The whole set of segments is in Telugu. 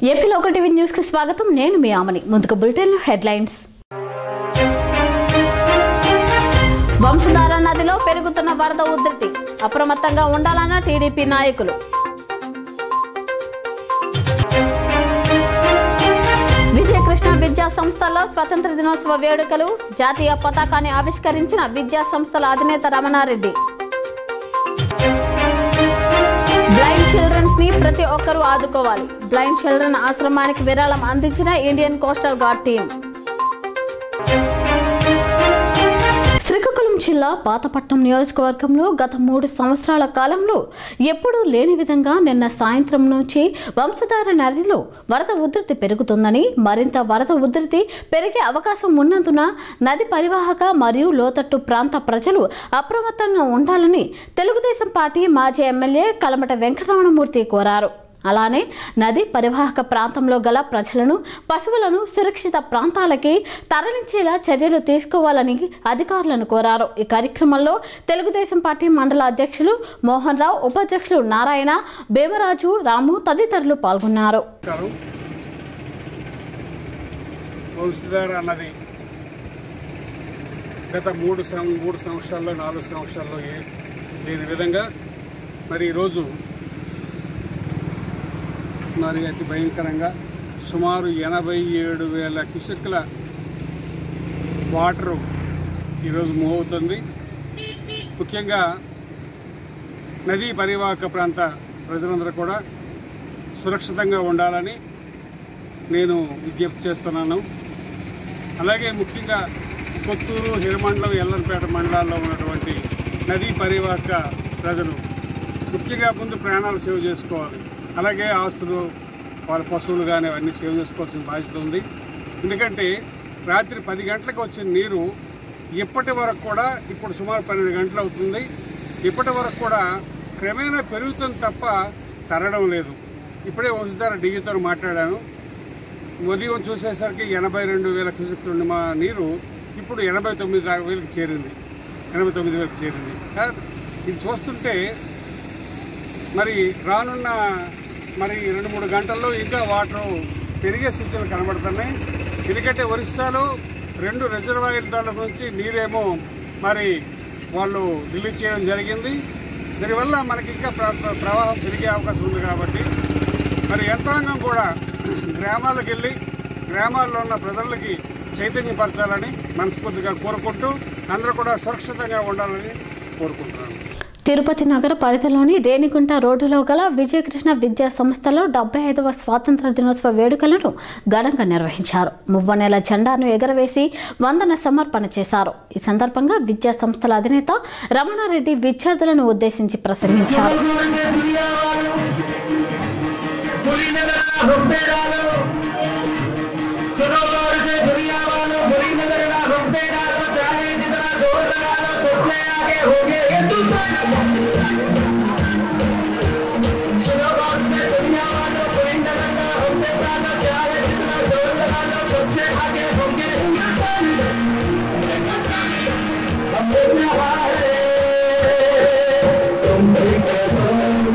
ఏపీలో ఒకటి టీవీ న్యూస్ కి స్వాగతం నేను మీ ఆమని ముందుకు బులెటిన్ హెడ్లైన్స్ వంశధార నదిలో పెరుగుతున్న వరద ఉధృతి అప్రమత్తంగా ఉండాలన్న టీడీపీ నాయకులు విజయకృష్ణ విద్యా సంస్థల్లో స్వతంత్ర దినోత్సవ వేడుకలు జాతీయ పతాకాన్ని ఆవిష్కరించిన విద్యా సంస్థల అధినేత రమణారెడ్డి బ్లైండ్ చిల్డ్రన్స్ ని ప్రతి ఒక్కరూ ఆదుకోవాలి బ్లైండ్ చిల్డ్రన్ ఆశ్రమానికి విరాళం అందించిన Indian coastal guard team Srikakulam జిల్లా పాతపట్నం నియోజకవర్గంలో గత మూడు సంవత్సరాల కాలంలో ఎప్పుడూ లేని విధంగా నిన్న సాయంత్రం నుంచి వంశధార నదిలో వరద ఉధృతి పెరుగుతుందని మరింత వరద ఉధృతి పెరిగే అవకాశం ఉన్నందున నది పరివాహక మరియు లోతట్టు ప్రాంత ప్రజలు అప్రమత్తంగా ఉండాలని తెలుగుదేశం పార్టీ మాజీ ఎమ్మెల్యే కలమట వెంకటరమణమూర్తి కోరారు అలానే నది పరివాహక ప్రాంతంలో గల ప్రజలను పశువులను సురక్షిత ప్రాంతాలకి తరలించేలా చర్యలు తీసుకోవాలని అధికారులను కోరారు ఈ కార్యక్రమంలో తెలుగుదేశం పార్టీ మండల అధ్యక్షులు మోహన్ రావు ఉపాధ్యక్షులు నారాయణ భీమరాజు రాము తదితరులు పాల్గొన్నారు నమస్కారం వంశధార అన్నది గత మూడు సం మూడు సంవత్సరాల్లో నాలుగు సంవత్సరాల్లో ఏ లేని విధంగా మరి ఈరోజు మరి అతి భయంకరంగా సుమారు ఎనభై ఏడు వేల క్యూసెక్కుల వాటరు ఈరోజు మూవ్ అవుతుంది ముఖ్యంగా నదీ పరివాహక ప్రాంత ప్రజలందరూ కూడా సురక్షితంగా ఉండాలని నేను విజ్ఞప్తి చేస్తున్నాను అలాగే ముఖ్యంగా కొత్తూరు హిరమండలం ఎల్లంపేట మండలాల్లో ఉన్నటువంటి నదీ పరివాహక ప్రజలు ముఖ్యంగా ముందు ప్రాణాలు సేవ్ చేసుకోవాలి అలాగే ఆస్తులు వాళ్ళ పశువులు కానీ అవన్నీ సేవ్ చేసుకోవాల్సిన బాధ్యత ఉంది ఎందుకంటే రాత్రి పది గంటలకు వచ్చిన నీరు ఇప్పటి వరకు కూడా ఇప్పుడు సుమారు పన్నెండు గంటలు అవుతుంది ఇప్పటి వరకు కూడా క్రమేణా పెరుగుతుంది తప్ప తరగడం లేదు ఇప్పుడే వంశధార డీజీతో మాట్లాడాను ఉదయం చూసేసరికి ఎనభై రెండు వేల క్యూసెక్లు ఉన్న మా నీరు ఇప్పుడు ఎనభై తొమ్మిది దాకా వేలకు చేరింది ఎనభై తొమ్మిది వేలకు చేరింది కా- ఇది చూస్తుంటే మరి రానున్న మరి రెండు మూడు గంటల్లో ఇంకా వాటర్ పెరిగే సూచనలు కనబడుతున్నాయి ఎందుకంటే ఒరిస్సాలో రెండు రిజర్వాయర్ తాలూకు నుంచి నీరేమో మరి వాళ్ళు రిలీజ్ చేయడం జరిగింది దీనివల్ల మనకి ఇంకా ప్ర- ప్ర- ప్రవాహం పెరిగే అవకాశం ఉంది కాబట్టి మరి యంత్రాంగం కూడా గ్రామాలకు వెళ్ళి గ్రామాల్లో ఉన్న ప్రజలకి చైతన్యపరచాలని మనస్ఫూర్తిగా కోరుకుంటూ అందరూ కూడా సురక్షితంగా ఉండాలని కోరుకుంటున్నాను తిరుపతి నగర పరిధిలోని రేణిగుంట రోడ్డులో గల విజయకృష్ణ విద్యా సంస్థలో డెబ్బై ఐదవ స్వాతంత్ర దినోత్సవ వేడుకలను ఘనంగా నిర్వహించారు మువ్వనెల జెండాను ఎగరవేసి వందన సమర్పణ చేశారు ఈ సందర్భంగా విద్యా సంస్థల అధినేత రమణారెడ్డి విద్యార్థులను ఉద్దేశించి ప్రసంగించారు पूरी नगर का घूमते डालो सुनो गौर से दुनिया वालों पूरी नगर का घूमते डालो चाहे जितना जोर लगा लो तुमसे आगे होंगे हिंदुस्तान सुनो गौर से दुनिया वालों पूरी नगर का घूमते डालो चाहे जितना जोर लगा लो तुमसे आगे होंगे हिंदुस्तान हम अपने हारे तुम भी करो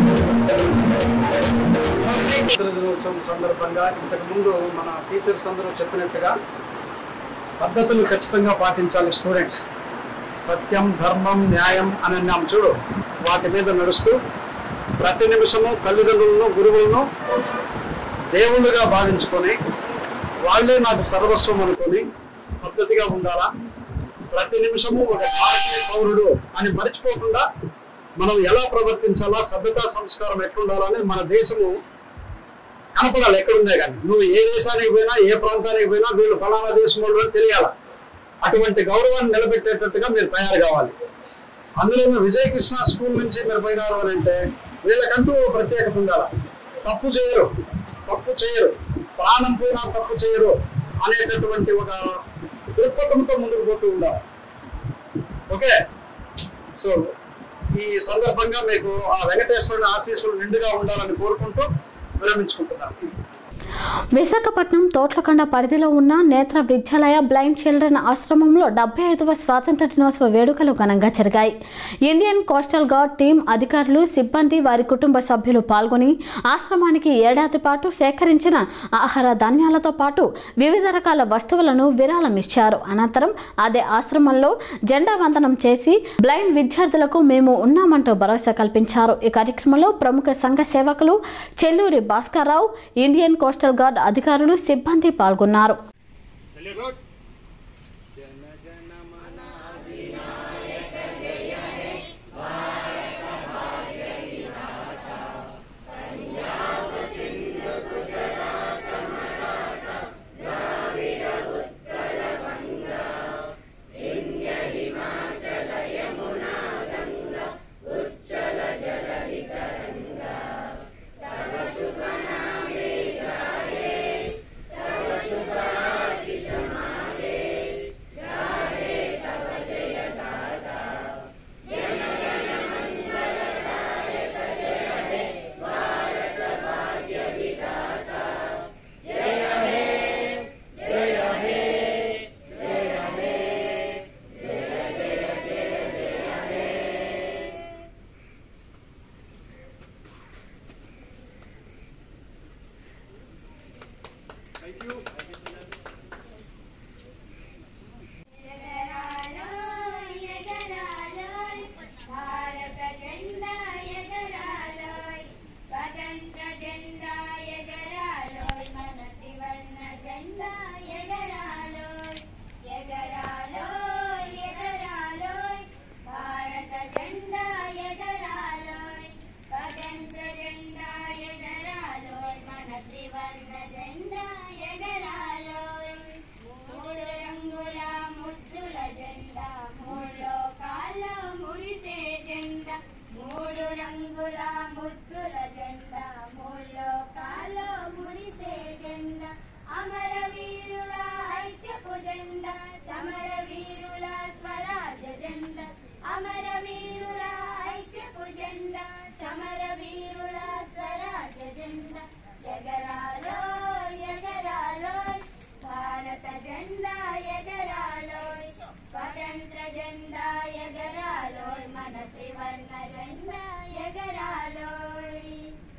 స్వాతంత్ర దినోత్సవం సందర్భంగా ఇంతకు ముందు మన టీచర్స్ అందరూ చెప్పినట్టుగా పద్ధతులు ఖచ్చితంగా పాటించాలి స్టూడెంట్స్ సత్యం ధర్మం న్యాయం అని అన్నాం చూడు వాటి మీద నడుస్తూ ప్రతి నిమిషము తల్లిదండ్రులను గురువులను దేవుళ్ళుగా భావించుకొని వాళ్ళే నాకు సర్వస్వం అనుకొని పద్ధతిగా ఉండాలా ప్రతి నిమిషము ఒక భారతీయ పౌరుడు అని మర్చిపోకుండా మనం ఎలా ప్రవర్తించాలా సభ్యతా సంస్కారం ఎట్లుండాలని మన దేశము కనపడాలి ఎక్కడుందే కానీ నువ్వు ఏ దేశానికి పోయినా ఏ ప్రాంతానికి పోయినా వీళ్ళు ఫలానా దేశం వాళ్ళు అని తెలియాల అటువంటి గౌరవాన్ని నిలబెట్టేటట్టుగా మీరు తయారు కావాలి అందులో విజయకృష్ణ స్కూల్ నుంచి మీరు పోయినారు అని అంటే వీళ్ళకంటూ ఓ ప్రత్యేకత ఉండాలి తప్పు చేయరు తప్పు చేయరు ప్రాణం పోయినా తప్పు చేయరు అనేటటువంటి ఒక దృక్పథంతో ముందుకు పోతూ ఉండాలి ఓకే సో ఈ సందర్భంగా మీకు ఆ వెంకటేశ్వరుని ఆశీస్సులు నిండుగా ఉండాలని కోరుకుంటూ విరమించుకుంటున్నాను విశాఖపట్నం తోట్లకొండ పరిధిలో ఉన్న నేత్ర విద్యాలయ బ్లైండ్ చిల్డ్రన్ ఆశ్రమంలో డెబ్బై ఐదవ స్వాతంత్ర దినోత్సవ వేడుకలు ఘనంగా జరిగాయి ఇండియన్ కోస్టల్ గార్డ్ టీం అధికారులు సిబ్బంది వారి కుటుంబ సభ్యులు పాల్గొని ఆశ్రమానికి ఏడాది పాటు సేకరించిన ఆహార ధాన్యాలతో పాటు వివిధ రకాల వస్తువులను విరాళం ఇచ్చారు అనంతరం అదే ఆశ్రమంలో జెండా వందనం చేసి బ్లైండ్ విద్యార్థులకు మేము ఉన్నామంటూ భరోసా కల్పించారు ఈ కార్యక్రమంలో ప్రముఖ సంఘ సేవకులు Chelluri Bhaskar Rao Indian coastal guard అధికారులు సిబ్బంది పాల్గొన్నారు ఎగరాలోయ్ ఎగరాలోయ్ భారత జెండా ఎగరాలోయ్ స్వతంత్ర జెండా ఎగరాలోయ్ మన త్రివర్ణ జెండా ఎగరాలోయ్ ఎగరాలోయ్ ఎగరాలోయ్ భారత జెండా ఎగరాలోయ్ స్వతంత్ర జెండా ఎగరాలోయ్ మన త్రివర్ణ జెండా ఎగరాలోయ్ మూడు రంగుల ముద్దుల జెండా మూడు కాళ్ళ మురిసే జెండా మూడు రంగుల ముద్దుల జెండా మూడు కాళ్ళ మురిసే జెండా అమర వీరుల ఐక్యపు జెండా సమర వీరుల స్వరాజ్య జెండా అమర వీరుల ఐక్యపు జెండా సమర వీరుల స్వరాజ్య జెండా ఎగరాలో ఎగరాలోయ్ భారత జెండా ఎగరాలోయ్ స్వతంత్ర జెండా ఎగరాలోయ్ మన త్రివర్ణ జెండా ఎగరాలోయ్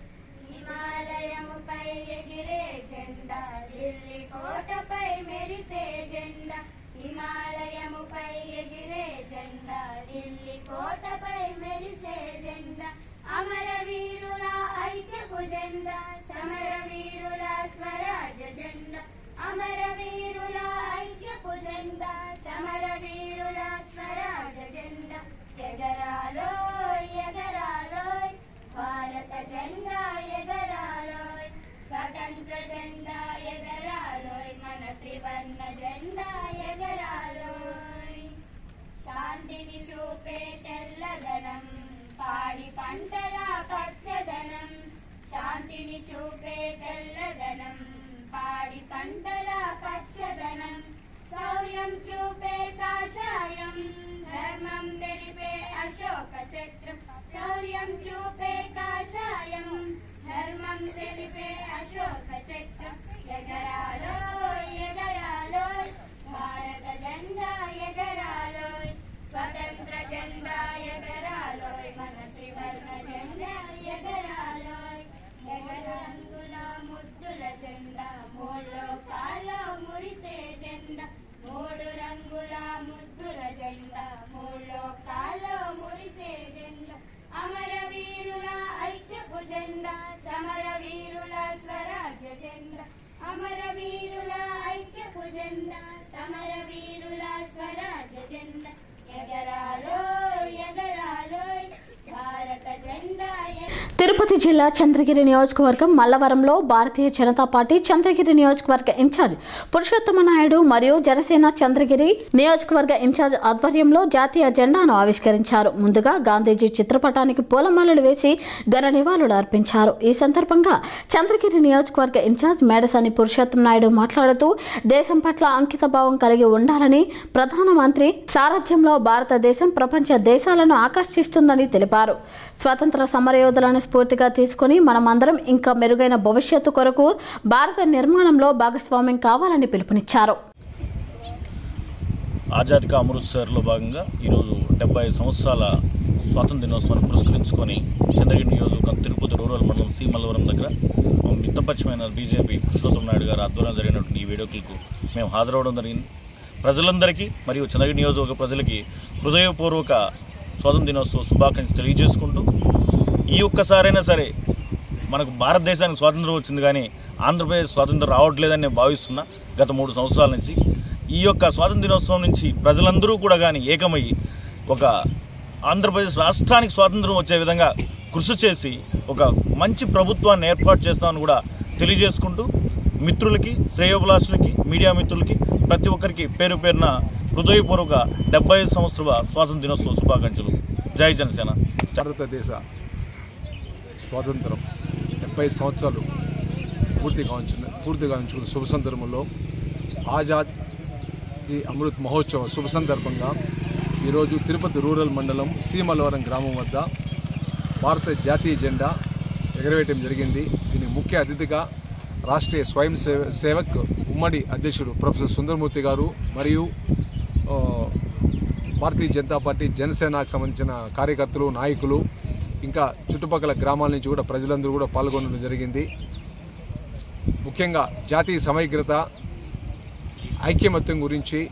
హిమాలయముపై ఎగిరే జెండా ఢిల్లీ కోటపై మెరిసే జెండా హిమాలయముపై ఎగిరే జెండా ఢిల్లీ కోటపై మెరిసే జెండా అమర వీరుల ఐక్యపు జెండా సమర వీరుల స్వరాజ్య జెండా అమర వీరుల ఐక్యపు జెండా సమర వీరుల స్వరాజ్య జెండా ఎగరాలో ఎగరాలోయ్ భారత జెండా ఎగరాలోయ్ స్వతంత్ర జెండా ఎగరాలోయ్ మన త్రివర్ణ జెండా ఎగరాలోయ్ శాంతిని చూపే తెల్లదనం పాడి పంటల పచ్చదనం శాంతిని చూపే తెల్లదనం పాడి పంటల పచ్చదనం శౌర్యం చూపే కాషాయం ధర్మం తెలిపే అశోక చక్రం శౌర్యం చూపే కాషాయం ధర్మం తెలిపే అశోక చక్రం ఎగరాలో ఎగరాలో భారత జెండా ఎగరాలోయ్ స్వతంత్ర జెండా ఎగరాలోయ్ మన త్రివర్ణ జెండా ఎగరాలోయ్ ఎగరంగుల ముద్దుల జెండా మూడు కాళ్ళ మురిసే జెండా మూడు రంగుల ముద్దుల జెండా మూడు కాళ్ళ మురిసే జెండా అమర వీరుల ఐక్యపు జెండా సమర వీరుల స్వరాజ్య జెండా అమర వీరుల ఐక్యపు జెండా సమర వీరుల స్వరాజ్య జెండా ఎగరాలో ఎగరాలో భారత జెండా ఎగ- తిరుపతి జిల్లా చంద్రగిరి నియోజకవర్గం మల్లవరంలో భారతీయ జనతా పార్టీ చంద్రగిరి నియోజకవర్గ ఇన్ఛార్జ్ పురుషోత్తమ నాయుడు మరియు జనసేన చంద్రగిరి నియోజకవర్గ ఇన్ఛార్జ్ ఆధ్వర్యంలో జాతీయ జెండాను ఆవిష్కరించారు ముందుగా గాంధీజీ చిత్రపటానికి పూలమాలలు వేసి ఘన నివాళులు అర్పించారు ఈ సందర్భంగా చంద్రగిరి నియోజకవర్గ ఇన్ఛార్జ్ మేడసాని పురుషోత్తమ నాయుడు మాట్లాడుతూ దేశం పట్ల అంకిత భావం కలిగి ఉండాలని ప్రధానమంత్రి సారథ్యంలో భారతదేశం ప్రపంచ దేశాలను ఆకర్షిస్తుందని తెలిపారు స్వాతంత్ర సమరయోధులను స్ఫూర్తిగా తీసుకొని మనమందరం ఇంకా మెరుగైన భవిష్యత్తు కొరకు భారత నిర్మాణంలో భాగస్వామ్యం కావాలని పిలుపునిచ్చారు ఆజాద్ కా అమృత్సర్లో భాగంగా ఈరోజు డెబ్బై సంవత్సరాల స్వాతంత్ర దినోత్సవాన్ని పురస్కరించుకొని చంద్రగిరి నియోజకవర్గం తిరుపతి రూరల్ మండలం సీమల్లవరం దగ్గర మా మిత్తపక్షమైన బీజేపీ పురుషోత్తం నాయుడు గారు ఆధ్వర్యంలో జరిగినటువంటి ఈ వేడుకలకు మేము హాజరవడం జరిగింది ప్రజలందరికీ మరియు చంద్రగిరి నియోజకవర్గ ప్రజలకి హృదయపూర్వక స్వాతంత్ర దినోత్సవ శుభాకాంక్షలు తెలియజేసుకుంటూ ఈ ఒక్కసారైనా సరే మనకు భారతదేశానికి స్వాతంత్రం వచ్చింది కానీ ఆంధ్రప్రదేశ్ స్వాతంత్రం రావట్లేదని నేను భావిస్తున్నా గత మూడు సంవత్సరాల నుంచి ఈ యొక్క స్వాతంత్ర దినోత్సవం నుంచి ప్రజలందరూ కూడా కానీ ఏకమయ్యి ఒక ఆంధ్రప్రదేశ్ రాష్ట్రానికి స్వాతంత్రం వచ్చే విధంగా కృషి చేసి ఒక మంచి ప్రభుత్వాన్ని ఏర్పాటు చేస్తామని కూడా తెలియజేసుకుంటూ మిత్రులకి శ్రేయోభిలాషులకి మీడియా మిత్రులకి ప్రతి ఒక్కరికి పేరు పేరున హృదయపూర్వక డెబ్బై ఐదు సంవత్సరాల స్వాతంత్ర దినోత్సవ శుభాకాంక్షలు జై జనసేన భారతదేశ స్వాతంత్రం డెబ్బై సంవత్సరాలు పూర్తి కావించిన పూర్తి కావించుకున్న శుభ సందర్భంలో ఆజాద్ ఈ అమృత్ మహోత్సవం శుభ సందర్భంగా ఈరోజు తిరుపతి రూరల్ మండలం సీమలవరం గ్రామం వద్ద భారత జాతీయ జెండా ఎగరవేయటం జరిగింది దీని ముఖ్య అతిథిగా రాష్ట్రీయ స్వయం సేవ సేవక్ ఉమ్మడి అధ్యక్షుడు ప్రొఫెసర్ సుందరమూర్తి గారు మరియు ఆ, భారతీయ జనతా పార్టీ జనసేనకు సంబంధించిన కార్యకర్తలు నాయకులు ఇంకా చుట్టుపక్కల గ్రామాల నుంచి కూడా ప్రజలందరూ కూడా పాల్గొనడం జరిగింది ముఖ్యంగా జాతీయ సమైక్యత ఐక్యమత్యం గురించి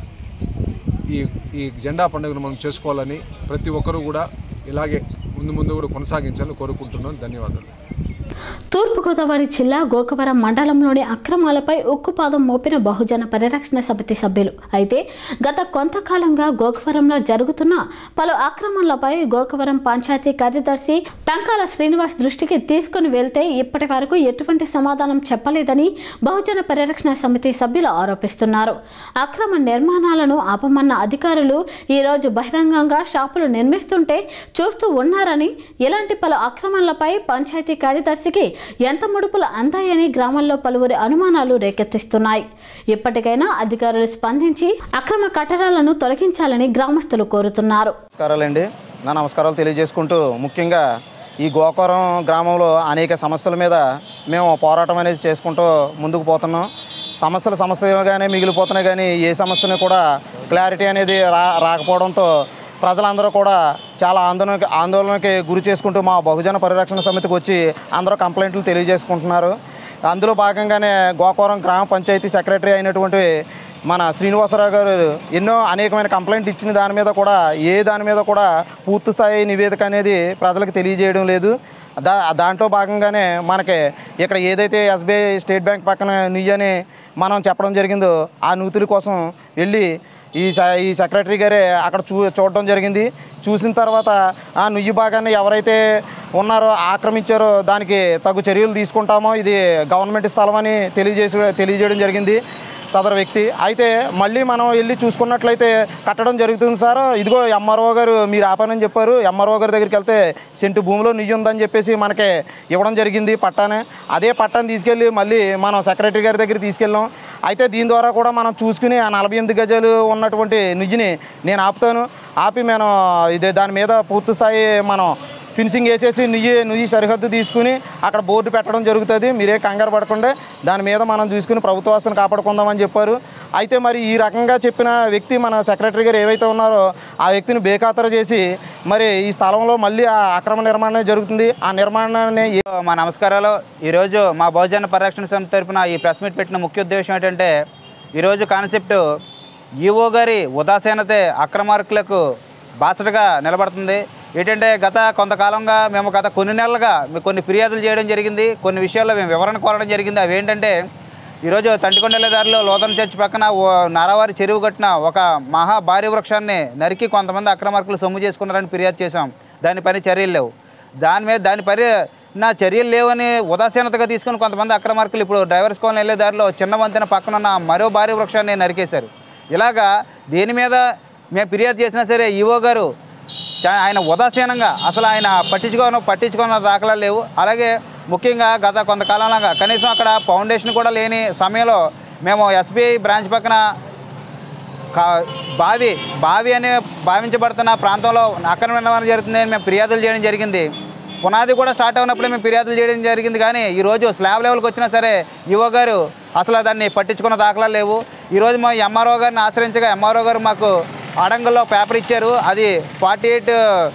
ఈ ఈ జెండా పండుగను మనం చేసుకోవాలని ప్రతి ఒక్కరూ కూడా ఇలాగే ముందు ముందు కూడా కొనసాగించాలని కోరుకుంటున్నాను ధన్యవాదాలు తూర్పుగోదావరి జిల్లా గోకవరం మండలంలోని అక్రమాలపై ఉక్కుపాదం మోపిన బహుజన పరిరక్షణ సమితి సభ్యులు అయితే గత కొంతకాలంగా గోకవరంలో జరుగుతున్న పలు అక్రమాలపై గోకవరం పంచాయతీ కార్యదర్శి టంకాల శ్రీనివాస్ దృష్టికి తీసుకుని వెళ్తే ఇప్పటి వరకు ఎటువంటి సమాధానం చెప్పలేదని బహుజన పరిరక్షణ సమితి సభ్యులు ఆరోపిస్తున్నారు అక్రమ నిర్మాణాలను ఆపమన్న అధికారులు ఈరోజు బహిరంగంగా షాపులు నిర్మిస్తుంటే చూస్తూ ఉన్నారని ఇలాంటి పలు అక్రమాలపై పంచాయతీ కార్యదర్శికి ఎంత ముడుపులు అందాయని గ్రామంలో పలువురి అనుమానాలు రేకెత్తిస్తున్నాయి ఇప్పటికైనా అధికారులు స్పందించి అక్రమ కట్టడాలను తొలగించాలని గ్రామస్తులు కోరుతున్నారు నమస్కారాలండి నా నమస్కారాలు తెలియజేసుకుంటూ ముఖ్యంగా ఈ గోకవరం గ్రామంలో అనేక సమస్యల మీద మేము పోరాటం అనేది చేసుకుంటూ ముందుకు పోతున్నాం సమస్యలు సమస్యలుగానే మిగిలిపోతున్నాయి కానీ ఏ సమస్యని కూడా క్లారిటీ అనేది రా రాకపోవడంతో ప్రజలందరూ కూడా చాలా ఆందోళనకి ఆందోళనకి గురి చేసుకుంటూ మా బహుజన పరిరక్షణ సమితికి వచ్చి అందరూ కంప్లైంట్లు తెలియజేసుకుంటున్నారు అందులో భాగంగానే గోకవరం గ్రామ పంచాయతీ సెక్రటరీ అయినటువంటి మన శ్రీనివాసరావు గారు ఎన్నో అనేకమైన కంప్లైంట్ ఇచ్చిన దాని మీద కూడా ఏ దాని మీద కూడా పూర్తి స్థాయి నివేదిక అనేది ప్రజలకు తెలియజేయడం లేదు దా దాంట్లో భాగంగానే మనకి ఇక్కడ ఏదైతే ఎస్బీఐ స్టేట్ బ్యాంక్ పక్కన నుయ్యని మనం చెప్పడం జరిగిందో ఆ నూతుల కోసం వెళ్ళి ఈ స- ఈ సెక్రటరీ గారే అక్కడ చూ చూడడం జరిగింది చూసిన తర్వాత ఆ నుయ్యి భాగాన్ని ఎవరైతే ఉన్నారో ఆక్రమించారో దానికి తగు చర్యలు తీసుకుంటామో ఇది గవర్నమెంట్ స్థలం అని తెలియజేసి తెలియజేయడం జరిగింది సదరు వ్యక్తి అయితే మళ్ళీ మనం వెళ్ళి చూసుకున్నట్లయితే కట్టడం జరుగుతుంది సార్ ఇదిగో ఎంఆర్ఓ గారు మీరు ఆపానని చెప్పారు ఎంఆర్ఓ గారి దగ్గరికి వెళ్తే సెంటు భూమిలో నుయ్యి ఉందని చెప్పేసి మనకి ఇవ్వడం జరిగింది పట్టానే అదే పట్టాన్ని తీసుకెళ్ళి మళ్ళీ మనం సెక్రటరీ గారి దగ్గర తీసుకెళ్ళాం అయితే దీని ద్వారా కూడా మనం చూసుకుని ఆ నలభై ఎనిమిది గజాలు ఉన్నటువంటి నుయ్యిని నేను ఆపుతాను ఆపి నేను ఇది దాని మీద పూర్తి స్థాయి మనం ఫినిషింగ్ వేసేసి నుయ్యి నుయ్యి సరిహద్దు తీసుకుని అక్కడ బోర్డు పెట్టడం జరుగుతుంది మీరే కంగారు పడకుండా దాని మీద మనం చూసుకుని ప్రభుత్వాస్తుని కాపాడుకుందామని చెప్పారు అయితే మరి ఈ రకంగా చెప్పిన వ్యక్తి మన సెక్రటరీ గారు ఏవైతే ఉన్నారో ఆ వ్యక్తిని బేఖాతరు చేసి మరి ఈ స్థలంలో మళ్ళీ ఆ అక్రమ నిర్మాణం జరుగుతుంది ఆ నిర్మాణాన్ని ఏ- మా నమస్కారాలు ఈరోజు మా బహుజన పరిరక్షణ సమితి తరపున ఈ ప్రెస్ మీట్ పెట్టిన ముఖ్య ఉద్దేశం ఏంటంటే ఈరోజు కాన్సెప్ట్ ఈఓ గారి ఉదాసీనతే అక్రమార్కులకు బాసటగా నిలబడుతుంది ఏంటంటే గత కొంతకాలంగా మేము గత కొన్ని నెలలుగా మేము కొన్ని ఫిర్యాదులు చేయడం జరిగింది కొన్ని విషయాల్లో మేము వివరణ కోరడం జరిగింది అవి ఏంటంటే ఈరోజు తంటికొండల దారిలో లోతన చర్చి పక్కన ఓ నారావారి చెరువు కట్టిన ఒక మహా భారీ వృక్షాన్ని నరికి కొంతమంది అక్రమార్కులు సొమ్ము చేసుకున్నారని ఫిర్యాదు చేశాం దాని పని చర్యలు లేవు దాని మీద దాని పరి నా చర్యలు లేవని ఉదాసీనతగా తీసుకుని కొంతమంది అక్రమార్కులు ఇప్పుడు డ్రైవర్స్ కాలనీ వెళ్ళే దారిలో చిన్న వంతెన పక్కన ఉన్న మరో భారీ వృక్షాన్ని నరికేశారు ఇలాగా దేని మీద మేము ఫిర్యాదు చేసినా సరే ఈవో గారు చా- ఆయన ఉదాసీనంగా అసలు ఆయన పట్టించుకోను పట్టించుకున్న దాఖలాలు లేవు అలాగే ముఖ్యంగా గత కొంతకాలంగా కనీసం అక్కడ ఫౌండేషన్ కూడా లేని సమయంలో మేము ఎస్బీఐ బ్రాంచ్ పక్కన కా- బావి బావి అనే భావించబడుతున్న ప్రాంతంలో అక్రమ నిర్మాణం జరుగుతుందని మేము ఫిర్యాదులు చేయడం జరిగింది పునాది కూడా స్టార్ట్ అయినప్పుడే మేము ఫిర్యాదులు చేయడం జరిగింది కానీ ఈరోజు స్లాబ్ లెవెల్కి వచ్చినా సరే ఈవో గారు అసలు దాన్ని పట్టించుకున్న దాఖలాలు లేవు ఈరోజు మా ఎంఆర్ఓ గారిని ఆశ్రయించగా ఎంఆర్ఓ గారు మాకు అడంగల్లో పేపర్ ఇచ్చారు అది ఫార్టీ ఎయిట్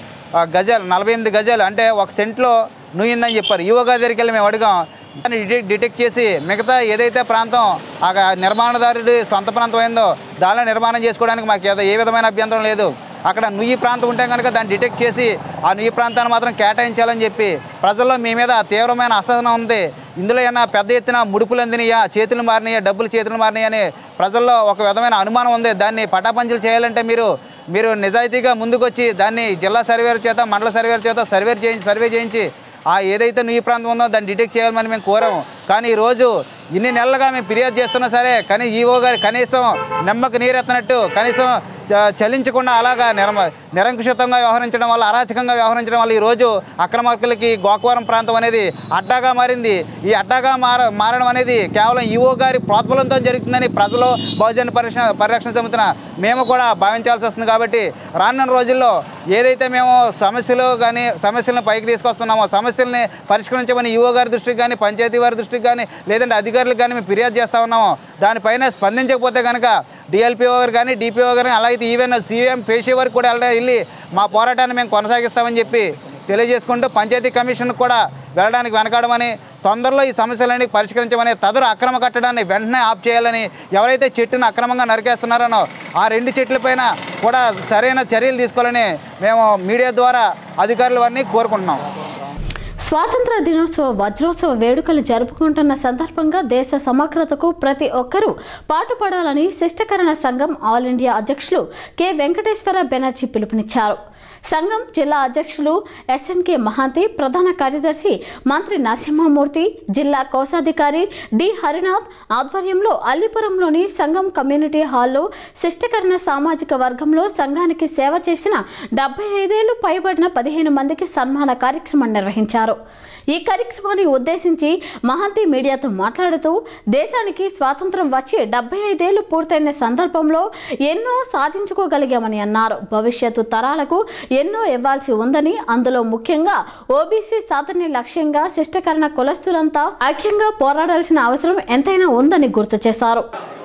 గజాలు నలభై ఎనిమిది గజాలు అంటే ఒక సెంట్లో నుయ్యిందని చెప్పారు ఈవో గారి దగ్గరికి వెళ్ళి మేము అడిగాం దాన్ని డిటెక్ట్ డిటెక్ట్ చేసి మిగతా ఏదైతే ప్రాంతం ఆ నిర్మాణదారుడి సొంత ప్రాంతం అయిందో దానిలో నిర్మాణం చేసుకోవడానికి మాకు ఏదో ఏ విధమైన అభ్యంతరం లేదు అక్కడ నుయ్యి ప్రాంతం ఉంటే కనుక దాన్ని డిటెక్ట్ చేసి ఆ నుయ్యి ప్రాంతాన్ని మాత్రం కేటాయించాలని చెప్పి ప్రజల్లో మీ మీద తీవ్రమైన అసహనం ఉంది ఇందులో ఏమైనా పెద్ద ఎత్తున ముడుపులు అందినయా చేతులు మారినాయా డబ్బులు చేతులు మారినాయా అని ప్రజల్లో ఒక విధమైన అనుమానం ఉంది దాన్ని పటాపంచలు చేయాలంటే మీరు మీరు నిజాయితీగా ముందుకొచ్చి దాన్ని జిల్లా సర్వేర్ చేత మండల సర్వేర్ చేత సర్వే చేయించి సర్వే చేయించి ఆ ఏదైతే నుయ్యి ప్రాంతం ఉందో దాన్ని డిటెక్ట్ చేయాలని మేము కోరాము కానీ ఈరోజు ఇన్ని నెలలుగా మేము ఫిర్యాదు చేస్తున్నా సరే కానీ ఈవో గారు కనీసం నెమ్మకి నీరెత్తనట్టు కనీసం చ- చలించకుండా అలాగా నిరమ నిరంకుశితంగా వ్యవహరించడం వల్ల అరాచకంగా వ్యవహరించడం వల్ల ఈరోజు అక్రమార్కులకి గోకవరం ప్రాంతం అనేది అడ్డాగా మారింది ఈ అడ్డాగా మార మారడం అనేది కేవలం ఈవో గారి ప్రోత్బలంతో జరుగుతుందని ప్రజలు బహుజన పరిరక్షణ పరిరక్షణ సమితిన మేము కూడా భావించాల్సి వస్తుంది కాబట్టి రానున్న రోజుల్లో ఏదైతే మేము సమస్యలు కానీ సమస్యలను పైకి తీసుకొస్తున్నామో సమస్యల్ని పరిష్కరించమని ఈవో గారి దృష్టికి కానీ పంచాయతీ వారి దృష్టికి కానీ లేదంటే అధికారులకు కానీ మేము ఫిర్యాదు చేస్తా ఉన్నామో దానిపైన స్పందించకపోతే కనుక డిఎల్పిఓ గారు కానీ డిపిఓ గారు కానీ అలాగే ఈవెన్ సీఎం పేషీ వరకు కూడా వెళ్ళ- వెళ్ళి మా పోరాటాన్ని మేము కొనసాగిస్తామని చెప్పి తెలియజేసుకుంటూ పంచాయతీ కమిషన్కి కూడా వెళ్ళడానికి వెనకాడమని తొందరలో ఈ సమస్యలన్నీ పరిష్కరించమని తదురు అక్రమ కట్టడాన్ని వెంటనే ఆఫ్ చేయాలని ఎవరైతే చెట్టును అక్రమంగా నరికేస్తున్నారనో ఆ రెండు చెట్లపైన కూడా సరైన చర్యలు తీసుకోవాలని మేము మీడియా ద్వారా అధికారులు వారిని కోరుకుంటున్నాం స్వాతంత్ర దినోత్సవ వజ్రోత్సవ వేడుకలు జరుపుకుంటున్న సందర్భంగా దేశ సమగ్రతకు ప్రతి ఒక్కరూ పాటుపడాలని శిష్టకరణ సంఘం ఆల్ ఇండియా అధ్యక్షులు కె వెంకటేశ్వర బెనర్జీ పిలుపునిచ్చారు సంఘం జిల్లా అధ్యక్షులు ఎస్ఎన్కే మహాంతి ప్రధాన కార్యదర్శి మంత్రి నరసింహమూర్తి జిల్లా కోశాధికారి డి హరినాథ్ ఆధ్వర్యంలో అల్లిపురంలోని సంఘం కమ్యూనిటీ హాల్లో శిష్టకరణ సామాజిక వర్గంలో సంఘానికి సేవ చేసిన డెబ్బై ఐదేళ్లు పైబడిన పదిహేను మందికి సన్మాన కార్యక్రమం నిర్వహించారు ఈ కార్యక్రమాన్ని ఉద్దేశించి మహాంతి మీడియాతో మాట్లాడుతూ దేశానికి స్వాతంత్రం వచ్చి డెబ్బై ఐదేళ్లు పూర్తయిన సందర్భంలో ఎన్నో సాధించుకోగలిగామని అన్నారు భవిష్యత్తు తరాలకు ఎన్నో ఇవ్వాల్సి ఉందని అందులో ముఖ్యంగా ఓబీసీ సాధన లక్ష్యంగా శిష్టకరణ కులస్తులంతా ఐక్యంగా పోరాడాల్సిన అవసరం ఎంతైనా ఉందని గుర్తు చేశారు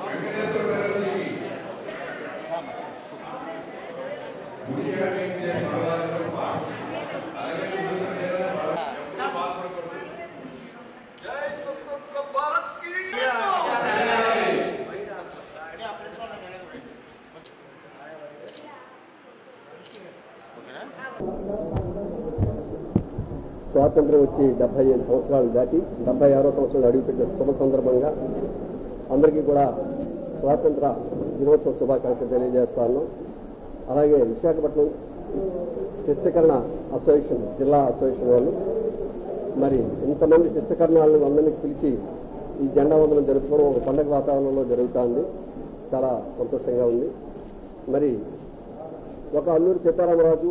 స్వాతంత్రం వచ్చి డెబ్బై ఐదు సంవత్సరాలు దాటి డెబ్బై ఆరో సంవత్సరాలు అడుగుపెట్టిన శుభ సందర్భంగా అందరికీ కూడా స్వాతంత్ర దినోత్సవ శుభాకాంక్షలు తెలియజేస్తాను అలాగే విశాఖపట్నం శిష్టకరణ అసోసియేషన్ జిల్లా అసోసియేషన్ వాళ్ళు మరి ఇంతమంది శిష్టకరణాలను అందరినీ పిలిచి ఈ జెండా వందనం జరుపుకోవడం ఒక పండగ వాతావరణంలో జరుగుతుంది చాలా సంతోషంగా ఉంది మరి ఒక అల్లూరి సీతారామరాజు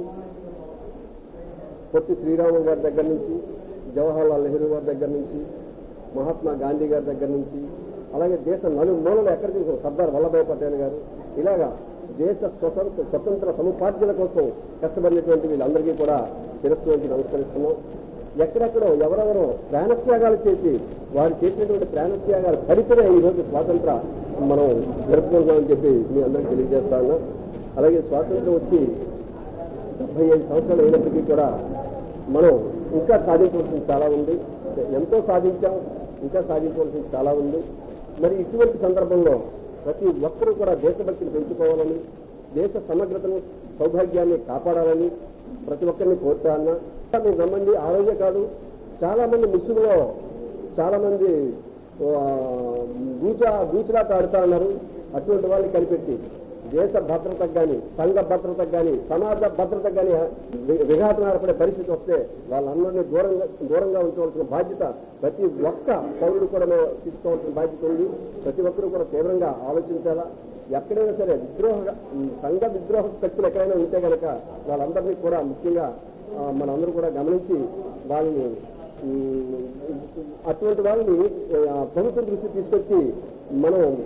పొట్టి శ్రీరాములు గారి దగ్గర నుంచి జవహర్లాల్ నెహ్రూ గారి దగ్గర నుంచి మహాత్మా గాంధీ గారి దగ్గర నుంచి అలాగే దేశ నలుగు మూలలో ఎక్కడ చూసాం సర్దార్ వల్లభాయ్ పటేల్ గారు ఇలాగా దేశ స్వతంత్ర స్వతంత్ర సముపార్జన కోసం కష్టపడినటువంటి వీళ్ళందరికీ కూడా శిరస్సు నుంచి నమస్కరిస్తున్నాం ఎక్కడెక్కడో ఎవరెవరో ప్రాణత్యాగాలు చేసి వారు చేసినటువంటి ప్రాణత్యాగాలు ఫలితమే ఈరోజు స్వాతంత్ర మనం జరుపుకుంటున్నామని చెప్పి మీ అందరికీ తెలియజేస్తా ఉన్నాం అలాగే స్వాతంత్రం వచ్చి డెబ్బై ఐదు సంవత్సరాలు అయినప్పటికీ కూడా మనం ఇంకా సాధించవలసింది చాలా ఉంది ఎంతో సాధించాం ఇంకా సాధించవలసింది చాలా ఉంది మరి ఇటువంటి సందర్భంలో ప్రతి ఒక్కరూ కూడా దేశభక్తిని పెంచుకోవాలని దేశ సమగ్రతను సౌభాగ్యాన్ని కాపాడాలని ప్రతి ఒక్కరిని కోరుతా అన్నా మీరు నమ్మండి ఆ రోజే కాదు చాలామంది ముసుగులో చాలామంది ఆ, బూచా బూచులాట ఆడుతా ఉన్నారు అటువంటి వాళ్ళని కనిపెట్టి దేశ భద్రతకు కానీ సంఘ భద్రతకు కానీ సమాజ భద్రతకు కానీ విఘాతం ఏర్పడే పరిస్థితి వస్తే వాళ్ళందరినీ దూరంగా దూరంగా ఉంచవలసిన బాధ్యత ప్రతి ఒక్క పౌరుడు కూడా మేము తీసుకోవాల్సిన బాధ్యత ఉంది ప్రతి ఒక్కరూ కూడా తీవ్రంగా ఆలోచించాలా ఎక్కడైనా సరే విద్రోహ సంఘ విద్రోహ శక్తులు ఎక్కడైనా ఉంటే కనుక వాళ్ళందరినీ కూడా ముఖ్యంగా ఆ, మనందరూ కూడా గమనించి వాళ్ళని ఉమ్, అటువంటి వాళ్ళని ఆ, ప్రభుత్వం దృష్టికి తీసుకొచ్చి మనం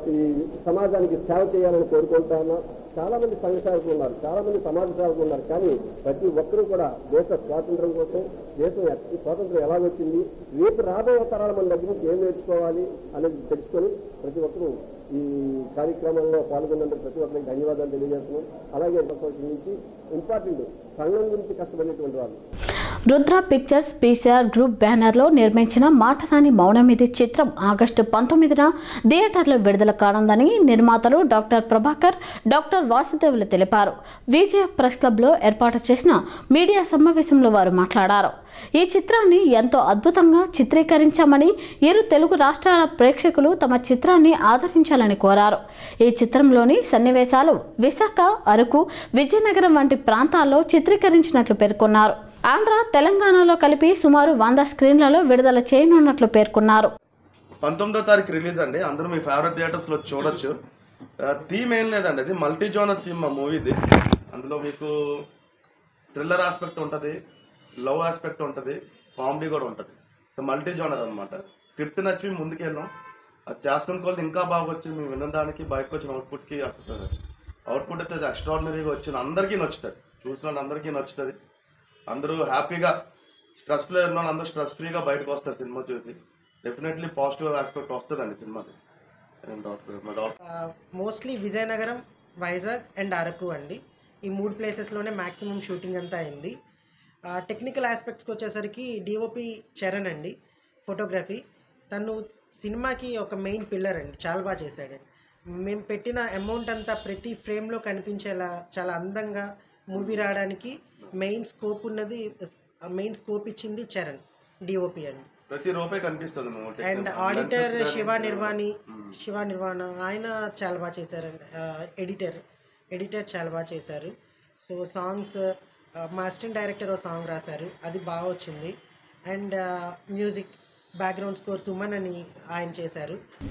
ఈ సమాజానికి సేవ చేయాలని కోరుకుంటాను చాలా మంది సంఘ సేవకులు ఉన్నారు చాలా మంది సమాజ సేవకులు ఉన్నారు కానీ ప్రతి ఒక్కరూ కూడా దేశ స్వాతంత్రం కోసం దేశం ఎ- ఈ స్వాతంత్రం ఎలా వచ్చింది రేపు రాబోయే తరాల మన దగ్గర నుంచి ఏం నేర్చుకోవాలి అనేది తెలుసుకొని ప్రతి ఒక్కరూ ఈ కార్యక్రమంలో పాల్గొన్నందుకు ప్రతి ఒక్కరికి ధన్యవాదాలు తెలియజేస్తున్నాం అలాగే సంవత్సరం నుంచి ఇంపార్టెంట్ సంఘం గురించి కష్టపడేటువంటి వాళ్ళు రుద్ర పిక్చర్స్ పీసీఆర్ గ్రూప్ బ్యానర్లో నిర్మించిన మాటరాని మౌనమిది చిత్రం ఆగస్టు పంతొమ్మిదిన థియేటర్లో విడుదల కానుందని నిర్మాతలు డాక్టర్ ప్రభాకర్ డాక్టర్ వాసుదేవులు తెలిపారు విజయ ప్రెస్ క్లబ్లో ఏర్పాటు చేసిన మీడియా సమావేశంలో వారు మాట్లాడారు ఈ చిత్రాన్ని ఎంతో అద్భుతంగా చిత్రీకరించామని ఇరు తెలుగు రాష్ట్రాల ప్రేక్షకులు తమ చిత్రాన్ని ఆదరించాలని కోరారు ఈ చిత్రంలోని సన్నివేశాలు విశాఖ అరకు విజయనగరం వంటి ప్రాంతాల్లో చిత్రీకరించినట్లు పేర్కొన్నారు ఆంధ్ర తెలంగాణలో కలిపి సుమారు వంద స్క్రీన్లలో విడుదల చేయనున్నట్లు పేర్కొన్నారు పంతొమ్మిదో తారీఖు రిలీజ్ అండి అందరూ మీ ఫేవరెట్ థియేటర్స్లో చూడొచ్చు థీమ్ ఏం లేదండి అది మల్టీ జోనర్ థీమ్ మా మూవీది అందులో మీకు థ్రిల్లర్ ఆస్పెక్ట్ ఉంటుంది లవ్ ఆస్పెక్ట్ ఉంటుంది కామెడీ కూడా ఉంటుంది సో మల్టీ జోనర్ అనమాట స్క్రిప్ట్ నచ్చి ముందుకు వెళ్ళాం అది చేస్తున్న కొద్ది ఇంకా బాగా వచ్చి మేము విన్న దానికి బయటకు వచ్చిన అవుట్పుట్కి అసలు అవుట్పుట్ అయితే ఎక్స్ట్రాడినరీగా వచ్చిన అందరికీ నచ్చుతుంది చూసిన వాళ్ళ అందరికీ నచ్చుతుంది అందరూ హ్యాపీగా స్ట్రెస్లో ఉన్న వాళ్ళు అందరూ స్ట్రెస్ ఫ్రీగా బయటకు వస్తారు సినిమా చూసి డెఫినెట్లీ పాజిటివ్ ఆస్పెక్ట్ వస్తుందండి సినిమాకి నేను డాక్టర్ మా doctor mostly Vizianagaram Vizag and Araku అండి ఈ మూడు ప్లేసెస్లోనే మ్యాక్సిమం షూటింగ్ అంతా అయింది టెక్నికల్ ఆస్పెక్ట్స్కి వచ్చేసరికి డిఓపి చరణ్ అండి ఫోటోగ్రఫీ తను సినిమాకి ఒక మెయిన్ పిల్లర్ అండి చాలా బాగా చేశాడు మేము పెట్టిన అమౌంట్ అంతా ప్రతి ఫ్రేమ్లో కనిపించేలా చాలా అందంగా మూవీ రావడానికి మెయిన్ స్కోప్ ఉన్నది మెయిన్ స్కోప్ ఇచ్చింది చరణ్ డిఓపి అండి ప్రతి రూపాయి కనిపిస్తుంది మేము అండ్ technical ఆడిటర్ lenses కానీ, శివ నిర్వాణి శివ నిర్వాణ ఆయన చాలా బాగా చేశారండి ఎడిటర్ ఎడిటర్ చాలా బాగా చేశారు సో సాంగ్స్ మా అసిస్టెంట్ డైరెక్టర్ ఒక సాంగ్ రాశారు అది బాగా వచ్చింది and music background score Suman అని ఆయన చేశారు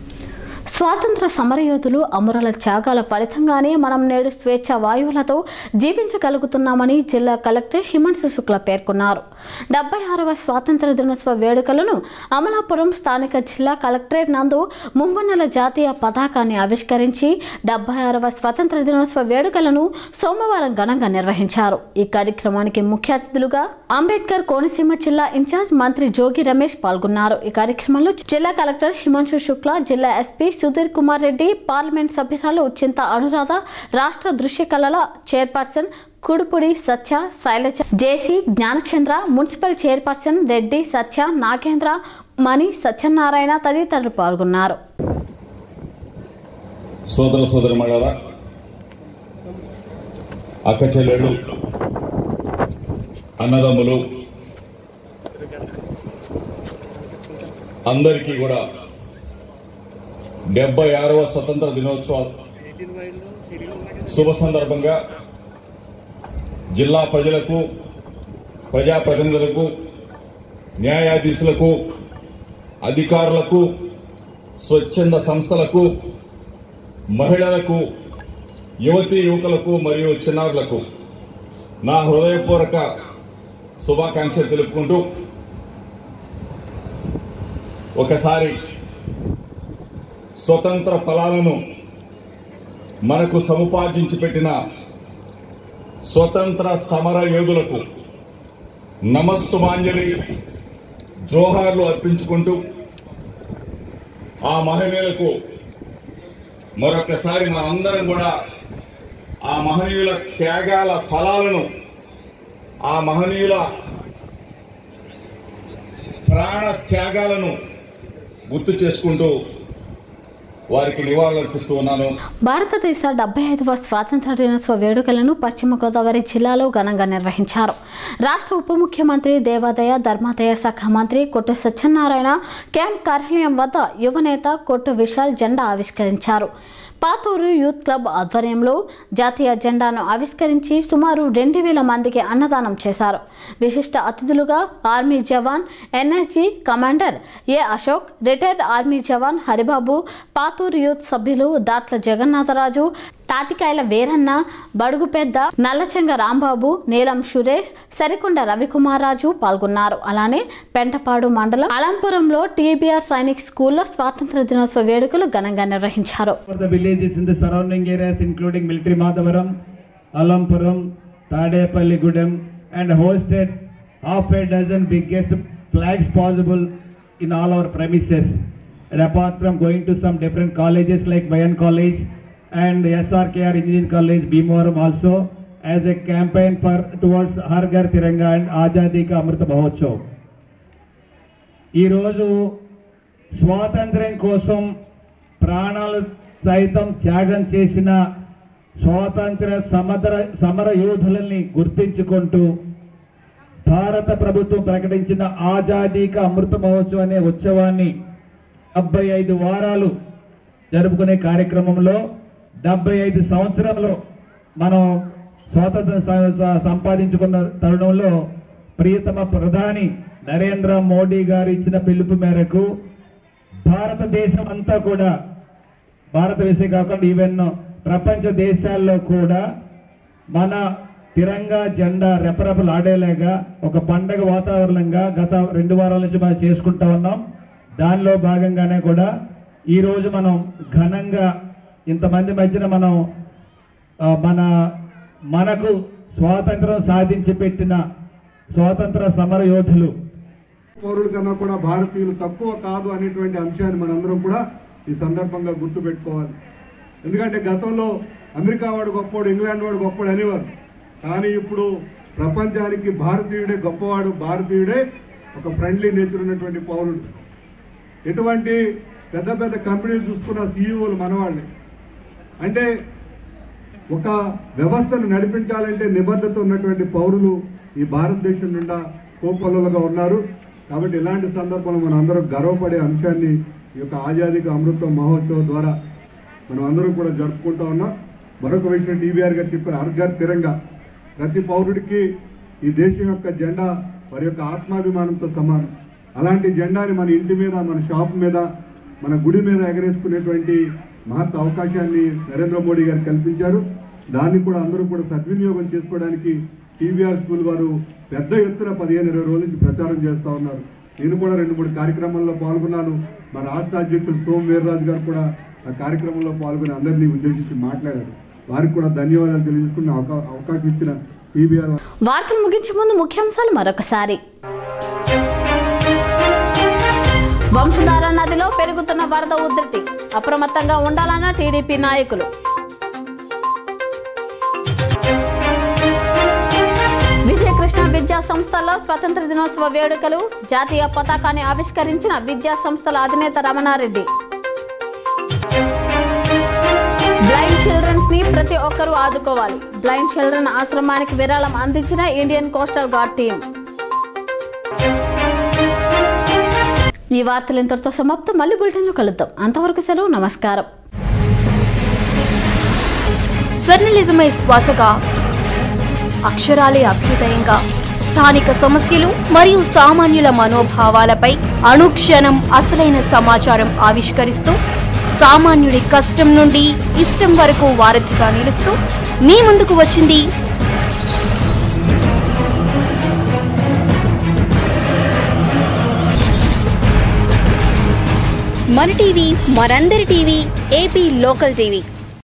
స్వాతంత్ర సమరయోధులు అమరుల త్యాగాల ఫలితంగానే మనం నేడు స్వేచ్ఛ వాయువులతో జీవించగలుగుతున్నామని జిల్లా కలెక్టర్ హిమాంశు శుక్ల పేర్కొన్నారు డెబ్బై ఆరవ స్వాతంత్ర దినోత్సవ వేడుకలను అమలాపురం స్థానిక జిల్లా కలెక్టరేట్ నందు ముంవన్నెల జాతీయ పతాకాన్ని ఆవిష్కరించి డెబ్బై ఆరవ స్వాతంత్ర దినోత్సవ వేడుకలను సోమవారం ఘనంగా నిర్వహించారు ఈ కార్యక్రమానికి ముఖ్య అతిథులుగా అంబేద్కర్ కోనసీమ జిల్లా ఇన్ఛార్జ్ మంత్రి జోగి రమేష్ పాల్గొన్నారు ఈ కార్యక్రమంలో జిల్లా కలెక్టర్ హిమాంశు శుక్ల జిల్లా ఎస్పీ సుధీర్ కుమార్ రెడ్డి పార్లమెంట్ సభ్యురాలు చింత అనురాధ రాష్ట్ర దృశ్య కళల chairperson Kudupudi Satya Sailaja JC Gnanachandra municipal chairperson Reddy Satya Nagendra Mani Satyanarayana తదితరులు పాల్గొన్నారు సోదర సోదరిమణారా అక్క చెల్లెళ్ళు అన్నదమ్ములు అందరికీ కూడా డెబ్బై ఆరవ స్వతంత్ర దినోత్సవ శుభ సందర్భంగా జిల్లా ప్రజలకు ప్రజాప్రతినిధులకు న్యాయాధీశులకు అధికారులకు స్వచ్ఛంద సంస్థలకు మహిళలకు యువతీ యువకులకు మరియు చిన్నారులకు నా హృదయపూర్వక శుభాకాంక్షలు తెలుపుకుంటూ ఒకసారి స్వతంత్ర ఫలాలను మనకు సముపార్జించి పెట్టిన స్వతంత్ర సమర యోధులకు నమస్సుమాంజలి జోహార్లు అర్పించుకుంటూ ఆ మహిళలకు మరొకసారి మనందరం కూడా ఆ మహనీయుల త్యాగాల ఫలాలను ఆ మహనీయుల ప్రాణ త్యాగాలను గుర్తు చేసుకుంటూ వారికి నివాళులర్పిస్తూ ఉన్నాను భారతదేశ డెబ్బై ఐదవ స్వాతంత్ర దినోత్సవ వేడుకలను పశ్చిమ గోదావరి జిల్లాలో ఘనంగా నిర్వహించారు రాష్ట్ర ఉప ముఖ్యమంత్రి దేవాదాయ ధర్మాదాయ శాఖ మంత్రి కొట్టు సత్యనారాయణ క్యాంప్ కార్యాలయం వద్ద యువనేత కొట్టు విశాల్ జెండా ఆవిష్కరించారు పాతూరు యూత్ క్లబ్ ఆధ్వర్యంలో జాతీయ జెండాను ఆవిష్కరించి సుమారు రెండు వేల మందికి అన్నదానం చేశారు విశిష్ట అతిథులుగా army jawan NSG commander A Ashok retired army jawan Haribabu Pathuru youth సభ్యులు దాట్ల జగన్నాథరాజు తాటికాయల వీరన్న బడుగు పెద్ద నల్లచెంగ రాంబాబు నీలం సురేష్ సరికొండ రవికుమారాజు పాల్గొన్నారు అలానే పెంటపాడు మండలం అలంపురంలో టీబీఆర్ సైనిక్ స్కూల్లో స్వాతంత్ర దినోత్సవ వేడుకలు ఘనంగా నిర్వహించారు for the villages in the surrounding areas, including Military Madhavaram, Alampuram, Tadepalli Gudem, and hosted half a dozen biggest flags possible in all our premises. And apart from going to some different colleges like Bayan College and SRKR Engineering College, Bhimavaram also, as a campaign for towards Har Ghar Tiranga and Azadi Ka Amrita Mahotsav. ఈరోజు స్వాతంత్ర్యం కోసం ప్రాణాలు సైతం త్యాగం చేసిన స్వాతంత్ర సమర సమర యోధులని గుర్తించుకుంటూ భారత ప్రభుత్వం ప్రకటించిన ఆజాదీక అమృత మహోత్సవం అనే ఉత్సవాన్ని డెబ్బై ఐదు వారాలు జరుపుకునే కార్యక్రమంలో డెబ్బై ఐదు సంవత్సరంలో మనం స్వాతంత్రం స- స- సంపాదించుకున్న తరుణంలో ప్రియతమ ప్రధాని నరేంద్ర మోడీ గారు ఇచ్చిన పిలుపు మేరకు భారతదేశం అంతా కూడా భారతదేశం కాకుండా ఈవెన్ ప్రపంచ దేశాల్లో కూడా మన తిరంగా జెండా రెపరెపలు ఆడేలాగా ఒక పండగ వాతావరణంగా గత రెండు వారాల నుంచి మనం చేసుకుంటా ఉన్నాం దానిలో భాగంగానే కూడా ఈరోజు మనం ఘనంగా ఇంతమంది మధ్యన మనం ఆ, మన మనకు స్వాతంత్రం సాధించి పెట్టిన స్వాతంత్ర సమర యోధులు పౌరుల కన్నా కూడా భారతీయులు తక్కువ కాదు అనేటువంటి అంశాన్ని మనందరం కూడా ఈ సందర్భంగా గుర్తుపెట్టుకోవాలి ఎందుకంటే గతంలో అమెరికా వాడు గొప్పవాడు ఇంగ్లాండ్ వాడు గొప్పవాడు అనేవారు కానీ ఇప్పుడు ప్రపంచానికి భారతీయుడే గొప్పవాడు భారతీయుడే ఒక ఫ్రెండ్లీ నేచర్ ఉన్నటువంటి పౌరుడు ఎటువంటి పెద్ద పెద్ద కంపెనీలు చూసుకున్న సీఈఓలు మనవాళ్ళే అంటే ఒక వ్యవస్థను నడిపించాలంటే నిబద్ధత ఉన్నటువంటి పౌరులు ఈ భారతదేశం నిండా కోకొల్లలుగా ఉన్నారు కాబట్టి ఇలాంటి సందర్భంలో మనం అందరం గర్వపడే అంశాన్ని ఈ యొక్క ఆజాదీక అమృత మహోత్సవం ద్వారా మనం అందరం కూడా జరుపుకుంటా ఉన్నాం మరొక విషయం టీవీఆర్ గారు చెప్పారు అర్ఘర్ తిరంగా ప్రతి పౌరుడికి ఈ దేశం యొక్క జెండా వారి యొక్క ఆత్మాభిమానంతో సమానం అలాంటి జెండాని మన ఇంటి మీద మన షాప్ మీద మన గుడి మీద ఎగరేసుకునేటువంటి మహత్ అవకాశాన్ని నరేంద్ర మోడీ గారు కల్పించారు దాన్ని కూడా అందరూ కూడా సద్వినియోగం చేసుకోవడానికి టీవీఆర్ స్కూల్ వారు పెద్ద ఎత్తున పదిహేను ఇరవై రోజుల నుంచి ప్రచారం చేస్తూ ఉన్నారు నేను కూడా రెండు మూడు కార్యక్రమాల్లో పాల్గొన్నాను మా రాష్ట్ర అధ్యక్షులు సోమ వీర్రాజు గారు కూడా ఆ కార్యక్రమంలో పాల్గొని అందరినీ ఉద్దేశించి మాట్లాడారు వారికి కూడా ధన్యవాదాలు తెలియజేసుకున్న అవకా- అవకాశం ఇచ్చిన టీవీఆర్ వార్తలు ముగించే ముందు ముఖ్యాంశాలు మరొకసారి వంశధార నదిలో పెరుగుతున్న వరద ఉధృతి అప్రమత్తంగా ఉండాలన్న టీడీపీ నాయకులు విజయకృష్ణ విద్యా సంస్థల్లో స్వతంత్ర దినోత్సవ వేడుకలు జాతీయ పతాకాన్ని ఆవిష్కరించిన విద్యా సంస్థల అధినేత రమణారెడ్డి బ్లైండ్ చిల్డ్రన్స్ ని ప్రతి ఒక్కరూ ఆదుకోవాలి బ్లైండ్ చిల్డ్రన్ ఆశ్రమానికి విరాళం అందించిన ఇండియన్ కోస్టల్ గార్డ్ టీం ఈ వార్తలు ఇంతటితో సమాప్తం మళ్ళీ బులెటిన్లో కలుద్దాం అంతవరకు సెలవు నమస్కారం జర్నలిజమే శ్వాసగా అక్షరాలే అభ్యుదయంగా స్థానిక సమస్యలు మరియు సామాన్యుల మనోభావాలపై అనుక్షణం అసలైన సమాచారం ఆవిష్కరిస్తూ సామాన్యుడి కష్టం నుండి ఇష్టం వరకు వారధిగా నిలుస్తూ మీ ముందుకు వచ్చింది మన టీవీ మనందరి టీవీ ఏపీ లోకల్ టీవీ